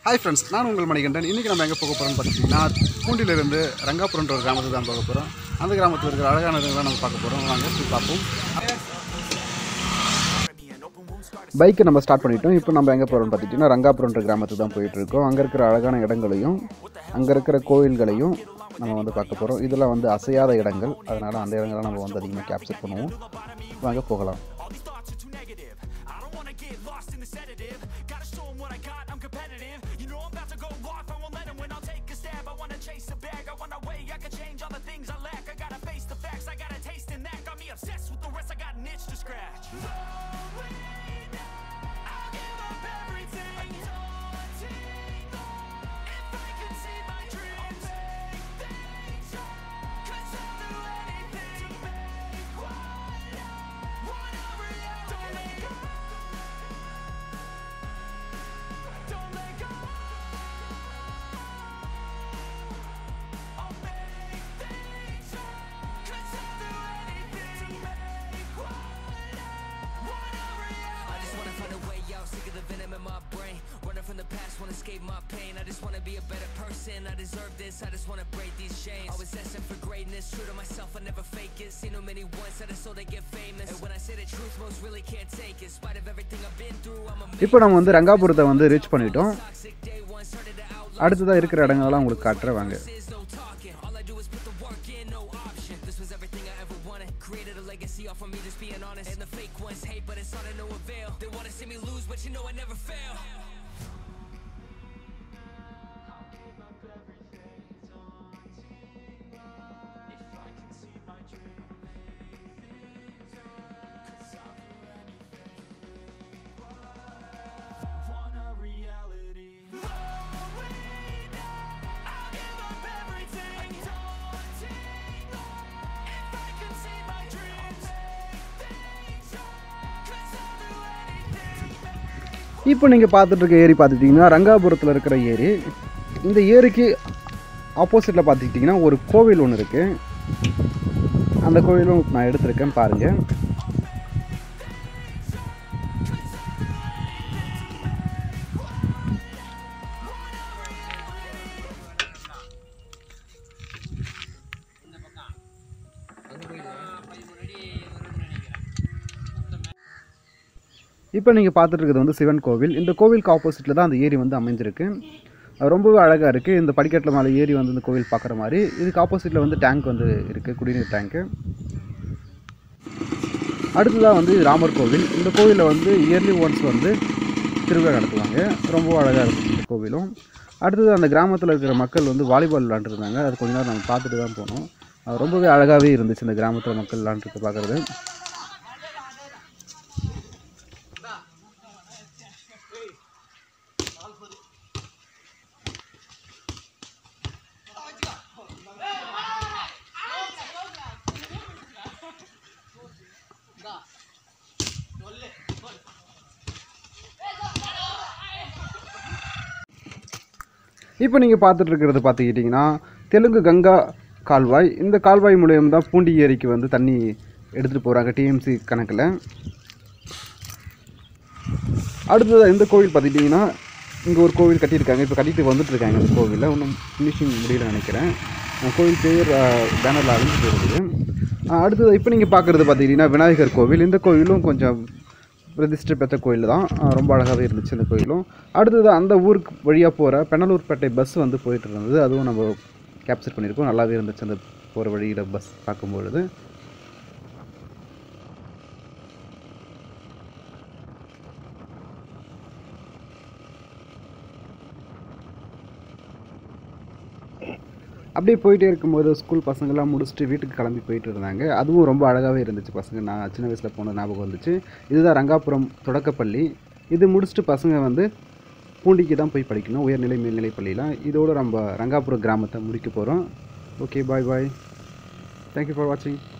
Hi friends நான் உங்கள் மணிகண்டன் இன்றைக்கி நம்ம எங்கே போக போகிறோம்னு பார்த்தீங்கன்னா பூண்டியிலிருந்து ரங்காபுரம்ன்ற ஒரு கிராமத்துக்கு தான் போக போகிறோம் அந்த கிராமத்தில் இருக்கிற அழகான இடங்களை நம்ம பார்க்க போகிறோம் வாங்க போய் பார்ப்போம் பைக்கை நம்ம ஸ்டார்ட் பண்ணிட்டோம் இப்போ நம்ம எங்கே போகிறோம்னு பார்த்துட்டிங்கன்னா ரங்காபுரம்ன்ற கிராமத்துக்கு தான் போயிட்டு இருக்கோம் அங்கே இருக்கிற அழகான இடங்களையும் அங்கே இருக்கிற கோயில்களையும் நம்ம வந்து பார்க்க போகிறோம் இதெல்லாம் வந்து அசையாத இடங்கள் அதனால் அந்த இடங்களை நம்ம வந்து அதிகமாக கேப்சர் பண்ணுவோம் வாங்க போகலாம் I just wanna find a way out, sick of the venom in my brain. Running from the past, wanna escape my pain. I just wanna be a better person. I deserve this. I just wanna break these chains. Always asking for greatness, true to myself, I never fake it. Seen too many once that I so they get famous. And when I say the truth, most really can't take it. In spite of everything I've been through, I'm a இப்போ நம்ம வந்து ரங்காபுரத்தை வந்து reach பண்ணிட்டோம் toxic day one. Started to outlaw அடுத்ததாக இருக்கிற இடங்களெல்லாம் உங்களுக்கு காட்டுறேன் வாங்க is no talking. All I do is put the work in, no option. This was everything I ever wanted. Created a legacy off of me, just being honest. And the fake ones hate, but it's all to no avail. They wanna see me lose, but you know I never fail. இப்போ நீங்கள் பார்த்துட்டு இருக்க ஏரி பார்த்துட்டிங்கன்னா ரங்காபுரத்தில் இருக்கிற ஏரி இந்த ஏரிக்கு ஆப்போசிட்டில் பார்த்துக்கிட்டிங்கன்னா ஒரு கோவில் ஒன்று இருக்குது அந்த கோவிலும் நான் எடுத்திருக்கேன் பாருங்கள் இப்போ நீங்கள் பார்த்துட்டு இருக்கிறது வந்து சிவன் கோவில் இந்த கோவிலுக்கு ஆப்போசிட்டில் தான் அந்த ஏரி வந்து அமைஞ்சிருக்கு அது ரொம்பவே அழகாக இருக்குது இந்த படிக்கட்டில் மேலே ஏரி வந்து இந்த கோவில் பார்க்குற மாதிரி இதுக்கு ஆப்போசிட்டில் வந்து டேங்க் வந்து இருக்குது குடிநீர் டேங்க்கு அடுத்ததாக வந்து இது ராமர் கோவில் இந்த கோவிலில் வந்து இயர்லி ஒன்ஸ் வந்து திருவிழா நடத்துவாங்க ரொம்ப அழகாக இருக்கும் இந்த கோவிலும் அடுத்தது அந்த கிராமத்தில் இருக்கிற மக்கள் வந்து வாலிபால் விளாண்டுருந்தாங்க அது கொஞ்ச நேரம் நம்ம பார்த்துட்டு தான் போனோம் அது ரொம்பவே அழகாகவே இருந்துச்சு இந்த கிராமத்தில் மக்கள் விளாண்டுருக்கு பார்க்குறது இப்போ நீங்கள் பார்த்துட்டு இருக்கிறது பார்த்துக்கிட்டிங்கன்னா தெலுங்கு கங்கா கால்வாய் இந்த கால்வாய் மூலியம் தான் பூண்டி ஏரிக்கு வந்து தண்ணி எடுத்துகிட்டு போகிறாங்க டிஎம்சி கணக்கில் அடுத்தது இந்த கோவில் பார்த்துக்கிட்டிங்கன்னா இங்கே ஒரு கோவில் கட்டியிருக்காங்க இப்போ கட்டிட்டு வந்துட்டு இருக்காங்க இந்த கோவிலில் இன்னும் ஃபினிஷிங் முடியல நினைக்கிறேன் அஹ் கோவில் பேர் பேனரில் அழிஞ்சிட்டு இருக்குது அஹ் அடுத்தது இப்போ நீங்கள் பார்க்குறது பார்த்துக்கிட்டிங்கன்னா விநாயகர் கோவில் இந்த கோவிலும் கொஞ்சம் பிரதிஷ்டை பெற்ற கோயில் தான் அஹ் ரொம்ப அழகாகவே இருந்துச்சு இந்த கோயிலும் அடுத்தது அந்த ஊருக்கு வழியாக போகிற பெண்ணலூர்பேட்டை பஸ் வந்து போயிட்டு இருந்தது அதுவும் நம்ம கேப்சர் பண்ணியிருக்கோம் நல்லாவே இருந்துச்சு அந்த போகிற வழியில் பஸ் பார்க்கும்பொழுது அப்படியே போயிட்டே இருக்கும்போது ஸ்கூல் பசங்கள்லாம் முடிச்சுட்டு வீட்டுக்கு கிளம்பி போயிட்டு இருந்தாங்க அதுவும் ரொம்ப அழகாகவே இருந்துச்சு பசங்க நான் சின்ன வயசில் போன ஞாபகம் வந்துச்சு இதுதான் ரங்காபுரம் தொடக்கப்பள்ளி இது முடிச்சுட்டு பசங்க வந்து பூண்டிக்கு தான் போய் படிக்கணும் உயர்நிலை மேல்நிலை பள்ளிலாம் இதோட நம்ம ரங்காபுரம் கிராமத்தை முடிக்க போகிறோம் okay bye bye thank you for வாட்சிங்